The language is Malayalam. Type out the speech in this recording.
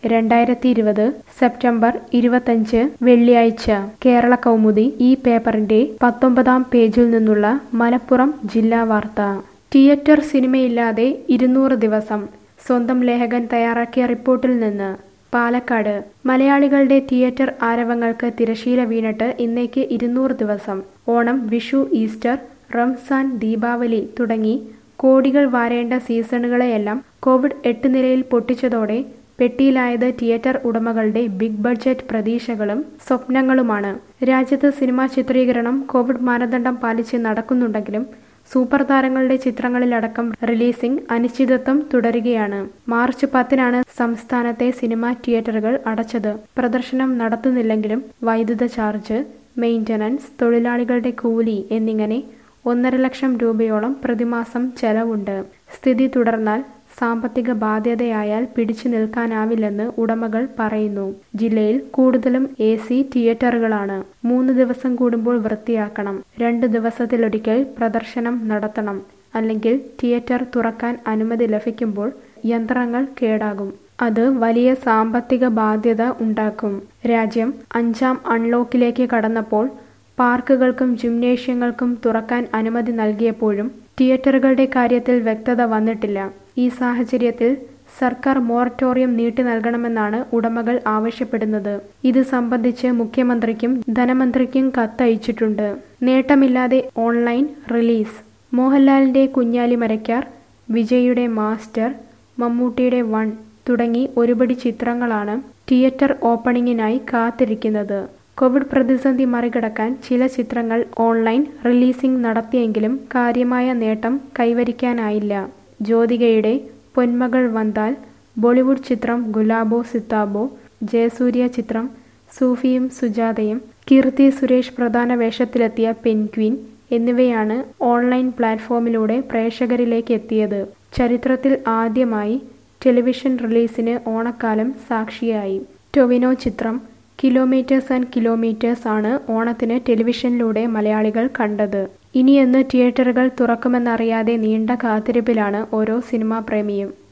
രണ്ടായിരത്തി ഇരുപത് സെപ്റ്റംബർ ഇരുപത്തഞ്ച് വെള്ളിയാഴ്ച കേരള കൗമുദി ഈ പേപ്പറിന്റെ പത്തൊമ്പതാം പേജിൽ നിന്നുള്ള മലപ്പുറം ജില്ലാ വാർത്ത തിയേറ്റർ സിനിമയില്ലാതെ ഇരുന്നൂറ് ദിവസം സ്വന്തം ലേഖകൻ തയ്യാറാക്കിയ റിപ്പോർട്ടിൽ നിന്ന് പാലക്കാട് മലയാളികളുടെ തിയേറ്റർ ആരവങ്ങൾക്ക് തിരശീല വീണിട്ട് ഇന്നേക്ക് ഇരുന്നൂറ് ദിവസം ഓണം വിഷു ഈസ്റ്റർ റംസാൻ ദീപാവലി തുടങ്ങി കോടികൾ വാരേണ്ട സീസണുകളെയെല്ലാം കോവിഡ് എട്ട് നിലയിൽ പൊട്ടിച്ചതോടെ പെട്ടിയിലായത് തിയേറ്റർ ഉടമകളുടെ ബിഗ് ബഡ്ജറ്റ് പ്രതീക്ഷകളും സ്വപ്നങ്ങളുമാണ് രാജ്യത്ത് സിനിമാ ചിത്രീകരണം കോവിഡ് മാനദണ്ഡം പാലിച്ച് നടക്കുന്നുണ്ടെങ്കിലും സൂപ്പർ താരങ്ങളുടെ ചിത്രങ്ങളിലടക്കം റിലീസിംഗ് അനിശ്ചിതത്വം തുടരുകയാണ് മാർച്ച് പത്തിനാണ് സംസ്ഥാനത്തെ സിനിമാ തിയേറ്ററുകൾ അടച്ചത് പ്രദർശനം നടത്തുന്നില്ലെങ്കിലും വൈദ്യുത ചാർജ് മെയിന്റനൻസ് തൊഴിലാളികളുടെ കൂലി എന്നിങ്ങനെ ഒന്നര ലക്ഷം രൂപയോളം പ്രതിമാസം ചെലവുണ്ട് സ്ഥിതി തുടർന്നാൽ സാമ്പത്തിക ബാധ്യതയായാൽ പിടിച്ചു നിൽക്കാനാവില്ലെന്ന് ഉടമകൾ പറയുന്നു ജില്ലയിൽ കൂടുതലും എ സി തിയേറ്ററുകളാണ് മൂന്ന് ദിവസം കൂടുമ്പോൾ വൃത്തിയാക്കണം രണ്ട് ദിവസത്തിലൊരിക്കൽ പ്രദർശനം നടത്തണം അല്ലെങ്കിൽ തിയേറ്റർ തുറക്കാൻ അനുമതി ലഭിക്കുമ്പോൾ യന്ത്രങ്ങൾ കേടാകും അത് വലിയ സാമ്പത്തിക ബാധ്യത ഉണ്ടാക്കും രാജ്യം അഞ്ചാം അൺലോക്കിലേക്ക് കടന്നപ്പോൾ പാർക്കുകൾക്കും ജിംനേഷ്യങ്ങൾക്കും തുറക്കാൻ അനുമതി നൽകിയപ്പോഴും തിയേറ്ററുകളുടെ കാര്യത്തിൽ വ്യക്തത വന്നിട്ടില്ല ഈ സാഹചര്യത്തിൽ സർക്കാർ മൊറട്ടോറിയം നീട്ടി നൽകണമെന്നാണ് ഉടമകൾ ആവശ്യപ്പെടുന്നത് ഇത് സംബന്ധിച്ച് മുഖ്യമന്ത്രിക്കും ധനമന്ത്രിക്കും കത്തയച്ചിട്ടുണ്ട് നേട്ടമില്ലാതെ ഓൺലൈൻ റിലീസ് മോഹൻലാലിന്റെ കുഞ്ഞാലി മരയ്ക്കാർ വിജയുടെ മാസ്റ്റർ മമ്മൂട്ടിയുടെ വൺ തുടങ്ങി ഒരുപടി ചിത്രങ്ങളാണ് തിയേറ്റർ ഓപ്പണിങ്ങിനായി കാത്തിരിക്കുന്നത് കോവിഡ് പ്രതിസന്ധി മറികടക്കാൻ ചില ചിത്രങ്ങൾ ഓൺലൈൻ റിലീസിംഗ് നടത്തിയെങ്കിലും കാര്യമായ നേട്ടം കൈവരിക്കാനായില്ല ജ്യോതികയുടെ പൊന്മകൾ വന്താൽ ബോളിവുഡ് ചിത്രം ഗുലാബോ സിത്താബോ ജയസൂര്യ ചിത്രം സൂഫിയും സുജാതയും കീർത്തി സുരേഷ് പ്രധാന വേഷത്തിലെത്തിയ പെൻക്വീൻ എന്നിവയാണ് ഓൺലൈൻ പ്ലാറ്റ്ഫോമിലൂടെ പ്രേക്ഷകരിലേക്ക് എത്തിയത് ചരിത്രത്തിൽ ആദ്യമായി ടെലിവിഷൻ റിലീസിന് ഓണക്കാലം സാക്ഷിയായി ടൊവിനോ ചിത്രം കിലോമീറ്റേഴ്സ് ആൻഡ് കിലോമീറ്റേഴ്സ് ആണ് ഓണത്തിന് ടെലിവിഷനിലൂടെ മലയാളികൾ കണ്ടത് ഇനിയെന്ന് തിയേറ്ററുകൾ തുറക്കുമെന്നറിയാതെ നീണ്ട കാത്തിരിപ്പിലാണ് ഓരോ സിനിമാ പ്രേമിയും